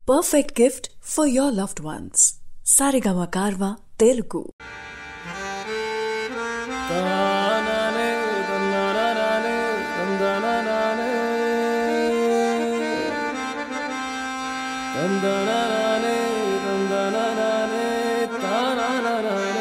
perfect gift for your loved ones. Sarigama Karva Telugu. తాననే తందనననే తందనననే తందనననే తందనననే తాననననే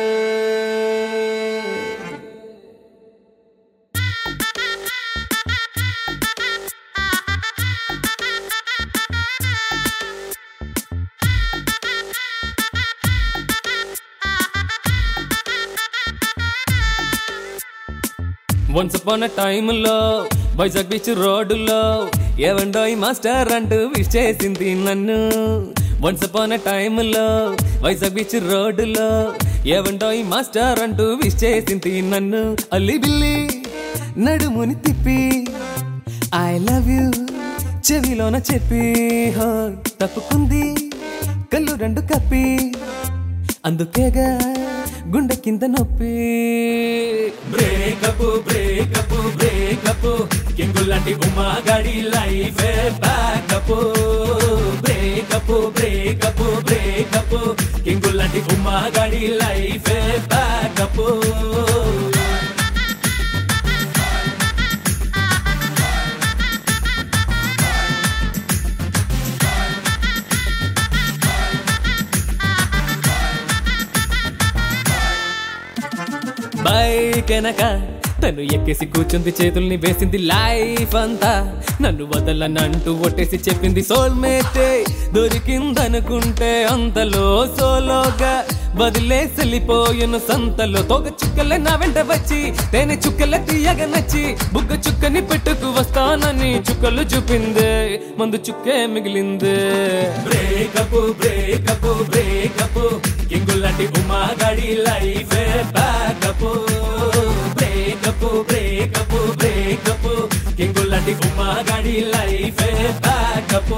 వన్స్ అపాన్ టైంలో వైజాగ్ బీచ్ రోడ్డులో ఏవండోయ్ మాస్టర్ అంటూ విష్ చేసింది నన్ను వన్స్ అపాన్ టైంలో వైజాగ్ బీచ్ రోడ్డులో ఏవండోయ్ మాస్టర్ అంటూ విష్ చేసింది నన్ను అల్లి బిల్లి నడుముని తిప్పి ఐ లవ్ యూ చెవిలోన చెప్పి హో తప్పుకుంది కళ్ళు రెండు కప్పి అందుకేగా గుండె కింద నొప్పి బ్రేకప్ బ్రేకప్ బ్రేకప్ కింగులాంటి ఉమా గాడి life backup breakup breakup breakup కింగులాంటి ఉమా గాడి లైఫ్ బ్యాకప్ బైక్ వెనక తను ఎక్కేసి కూర్చుంది చేతుల్ని వేసింది లైఫ్ అంతా నన్ను వదలనంటూ ఒట్టేసి చెప్పింది సోల్మేటే దొరికిందనుకుంటే అంతలో సోలోగా వదిలేసి వెళ్ళిపోయాను సంతలో తోక చుక్కలే నా వెంట వచ్చి తేనె చుక్కలే తీయగా నచ్చి బుగ్గ చుక్కని పెట్టుకు వస్తానని చుక్కలు చూపిందే మందు చుక్కే మిగిలిందే బ్రేకప్ బ్రేకప్ బ్రేకప్ కింగులాంటి ఉమా గాడి life backup breakup breakup breakup కింగులాంటి ఉమా గాడి లైఫ్ బ్యాకప్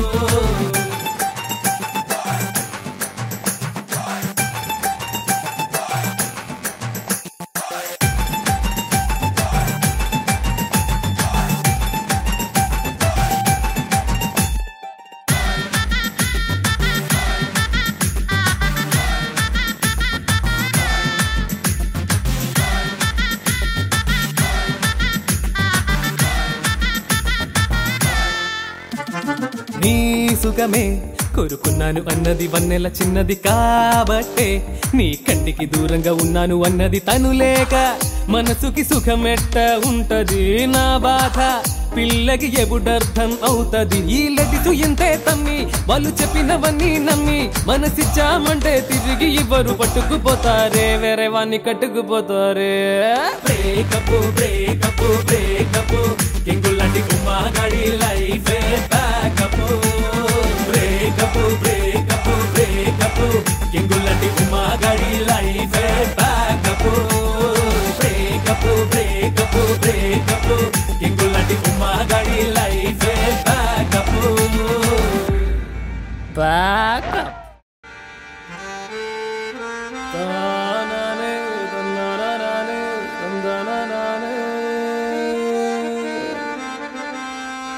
నీ సుఖమే కోరుకున్నాను అన్నది వన్నెల చిన్నది కాబట్టే నీ కంటికి దూరంగా ఉన్నాను అన్నది తను లేక మనసుకి సుఖమెట్ట ఉంటది నా బాధ పిల్లకి ఎప్పుడర్థం అవుతది ఈ లడిసు ఎంతే తమ్మి వాళ్ళు చెప్పినవన్నీ నమ్మి మనసిచ్చామంటే తిరిగి ఇవ్వరు పట్టుకుపోతారే వేరే వాణ్ణి కట్టుకుపోతారే బ్రేకప్ బ్రేకప్ బ్రేకప్ కింగులాంటి ఉమా గాడి life backup breakup breakup breakup కింగులాంటి ఉమా గాడి life backup breakup breakup breakup కింగులాంటి ఉమా గాడి లైఫ్ బ్యాకప్ బ్యాకప్